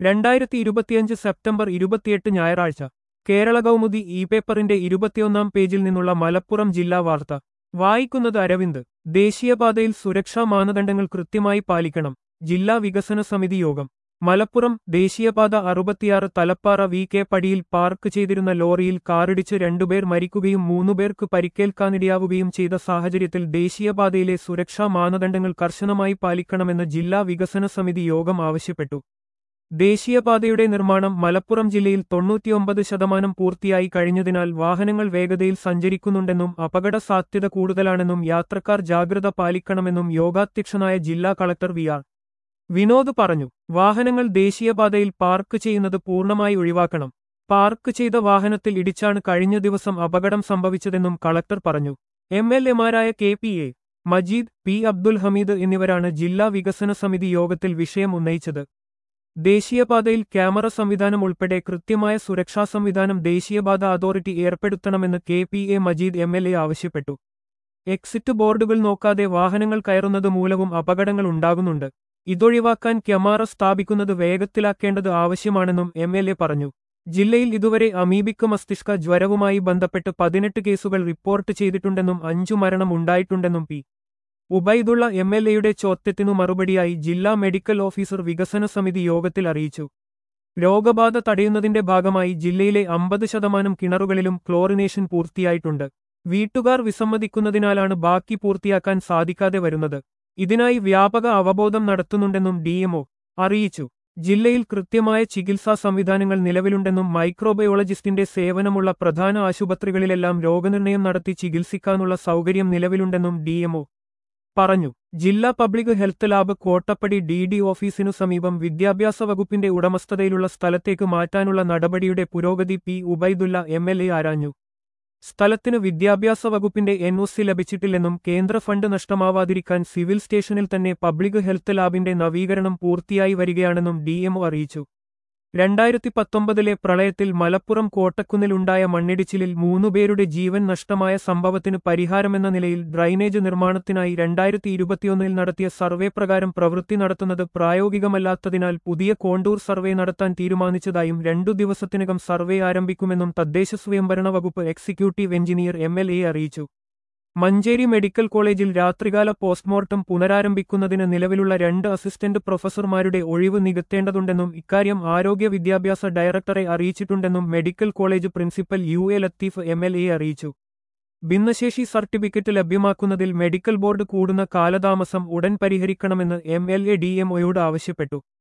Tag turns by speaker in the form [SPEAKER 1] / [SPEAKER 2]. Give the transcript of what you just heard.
[SPEAKER 1] രണ്ടായിരത്തി ഇരുപത്തിയഞ്ച് സെപ്റ്റംബർ ഇരുപത്തിയെട്ട് ഞായറാഴ്ച കേരള കൗമുദി ഇ പേപ്പറിന്റെ ഇരുപത്തിയൊന്നാം പേജിൽ നിന്നുള്ള മലപ്പുറം ജില്ലാ വാർത്ത വായിക്കുന്നത് അരവിന്ദ് ദേശീയപാതയിൽ സുരക്ഷാ മാനദണ്ഡങ്ങൾ കൃത്യമായി പാലിക്കണം ജില്ലാ വികസന സമിതി യോഗം മലപ്പുറം ദേശീയപാത അറുപത്തിയാറ് തലപ്പാറ വി കെ പടിയിൽ പാർക്ക് ചെയ്തിരുന്ന ലോറിയിൽ കാറിടിച്ച് രണ്ടുപേർ മരിക്കുകയും മൂന്നുപേർക്ക് പരിക്കേൽക്കാനിടയാവുകയും ചെയ്ത സാഹചര്യത്തിൽ ദേശീയപാതയിലെ സുരക്ഷാ മാനദണ്ഡങ്ങൾ കർശനമായി പാലിക്കണമെന്ന് ജില്ലാ വികസന സമിതി യോഗം ആവശ്യപ്പെട്ടു ദേശീയപാതയുടെ നിർമ്മാണം മലപ്പുറം ജില്ലയിൽ തൊണ്ണൂറ്റിയൊമ്പത് ശതമാനം പൂർത്തിയായി കഴിഞ്ഞതിനാൽ വാഹനങ്ങൾ വേഗതയിൽ സഞ്ചരിക്കുന്നുണ്ടെന്നും അപകട സാധ്യത കൂടുതലാണെന്നും യാത്രക്കാർ ജാഗ്രത പാലിക്കണമെന്നും യോഗാധ്യക്ഷനായ ജില്ലാ കളക്ടർ വി ആർ വിനോദ് പറഞ്ഞു വാഹനങ്ങൾ ദേശീയപാതയിൽ പാർക്ക് ചെയ്യുന്നത് പൂർണ്ണമായി ഒഴിവാക്കണം പാർക്ക് ചെയ്ത വാഹനത്തിൽ ഇടിച്ചാണ് കഴിഞ്ഞ ദിവസം അപകടം സംഭവിച്ചതെന്നും കളക്ടർ പറഞ്ഞു എം എൽ എമാരായ K P A Majeed P Abdul Hameed എന്നിവരാണ് ജില്ലാ വികസന സമിതി യോഗത്തിൽ വിഷയം ഉന്നയിച്ചത് ദേശീയപാതയിൽ ക്യാമറ സംവിധാനം ഉൾപ്പെടെ കൃത്യമായ സുരക്ഷാ സംവിധാനം ദേശീയപാത അതോറിറ്റി ഏർപ്പെടുത്തണമെന്ന് K P A Majeed M L A ആവശ്യപ്പെട്ടു എക്സിറ്റ് ബോർഡുകൾ നോക്കാതെ വാഹനങ്ങൾ കയറുന്നത് മൂലവും അപകടങ്ങൾ ഉണ്ടാകുന്നുണ്ട് ഇതൊഴിവാക്കാൻ ക്യമാറ സ്ഥാപിക്കുന്നത് വേഗത്തിലാക്കേണ്ടത് ആവശ്യമാണെന്നും എം എൽ എ പറഞ്ഞു ജില്ലയിൽ ഇതുവരെ അമീബിക്ക് മസ്തിഷ്ക ജ്വരവുമായി ബന്ധപ്പെട്ട് പതിനെട്ട് കേസുകൾ റിപ്പോർട്ട് ചെയ്തിട്ടുണ്ടെന്നും അഞ്ചു മരണം ഉണ്ടായിട്ടുണ്ടെന്നും പി ഉബൈദുള്ള എം എൽ എയുടെ ചോദ്യത്തിനു മറുപടിയായി ജില്ലാ മെഡിക്കൽ ഓഫീസർ വികസന സമിതി യോഗത്തിൽ അറിയിച്ചു രോഗബാധ തടയുന്നതിന്റെ ഭാഗമായി ജില്ലയിലെ അമ്പത് ശതമാനം കിണറുകളിലും ക്ലോറിനേഷൻ പൂർത്തിയായിട്ടുണ്ട് വീട്ടുകാർ വിസമ്മതിക്കുന്നതിനാലാണ് ബാക്കി പൂർത്തിയാക്കാൻ സാധിക്കാതെ വരുന്നത് ഇതിനായി വ്യാപക അവബോധം നടത്തുന്നുണ്ടെന്നും ഡിഎംഒ അറിയിച്ചു ജില്ലയിൽ കൃത്യമായ ചികിത്സാ സംവിധാനങ്ങൾ നിലവിലുണ്ടെന്നും മൈക്രോബയോളജിസ്റ്റിന്റെ സേവനമുള്ള പ്രധാന ആശുപത്രികളിലെല്ലാം രോഗനിർണയം നടത്തി ചികിത്സിക്കാനുള്ള സൗകര്യം നിലവിലുണ്ടെന്നും ഡിഎംഒ പറഞ്ഞു ജില്ലാ public health lab Kottappadi D D ഓഫീസിനു സമീപം വിദ്യാഭ്യാസ വകുപ്പിന്റെ ഉടമസ്ഥതയിലുള്ള സ്ഥലത്തേക്ക് മാറ്റാനുള്ള നടപടിയുടെ പുരോഗതി P Ubaidulla M L A ആരാഞ്ഞു സ്ഥലത്തിന് വിദ്യാഭ്യാസ വകുപ്പിന്റെ എൻ ഒ സി ലഭിച്ചിട്ടില്ലെന്നും കേന്ദ്ര ഫണ്ട് നഷ്ടമാവാതിരിക്കാൻ സിവിൽ സ്റ്റേഷനിൽ തന്നെ പബ്ലിക് ഹെൽത്ത് ലാബിന്റെ നവീകരണം പൂർത്തിയായി വരികയാണെന്നും ഡിഎംഒ അറിയിച്ചു രണ്ടായിരത്തി പത്തൊമ്പതിലെ പ്രളയത്തിൽ മലപ്പുറം കോട്ടക്കുന്നിലുണ്ടായ മണ്ണിടിച്ചിലിൽ മൂന്നുപേരുടെ ജീവൻ നഷ്ടമായ സംഭവത്തിന് പരിഹാരമെന്ന നിലയിൽ ഡ്രൈനേജ് നിർമ്മാണത്തിനായി രണ്ടായിരത്തി ഇരുപത്തിയൊന്നിൽ നടത്തിയ സർവേ പ്രകാരം പ്രവൃത്തി നടത്തുന്നത് പ്രായോഗികമല്ലാത്തതിനാൽ പുതിയ കോണ്ടൂർ സർവേ നടത്താൻ തീരുമാനിച്ചതായും രണ്ടു ദിവസത്തിനകം സർവേ ആരംഭിക്കുമെന്നും തദ്ദേശ സ്വയംഭരണ വകുപ്പ് executive engineer M L A അറിയിച്ചു മഞ്ചേരി മെഡിക്കൽ കോളേജിൽ രാത്രികാല പോസ്റ്റ്മോർട്ടം പുനരാരംഭിക്കുന്നതിന് നിലവിലുള്ള രണ്ട് അസിസ്റ്റന്റ് പ്രൊഫസർമാരുടെ ഒഴിവ് നികത്തേണ്ടതുണ്ടെന്നും ഇക്കാര്യം ആരോഗ്യ വിദ്യാഭ്യാസ ഡയറക്ടറെ അറിയിച്ചിട്ടുണ്ടെന്നും medical college principal U A Latheef M L A അറിയിച്ചു ഭിന്നശേഷി സർട്ടിഫിക്കറ്റ് ലഭ്യമാക്കുന്നതിൽ മെഡിക്കൽ ബോർഡ് കൂടുന്ന കാലതാമസം ഉടൻ പരിഹരിക്കണമെന്ന് എം എൽ എ ഡി എംഒയോട് ആവശ്യപ്പെട്ടു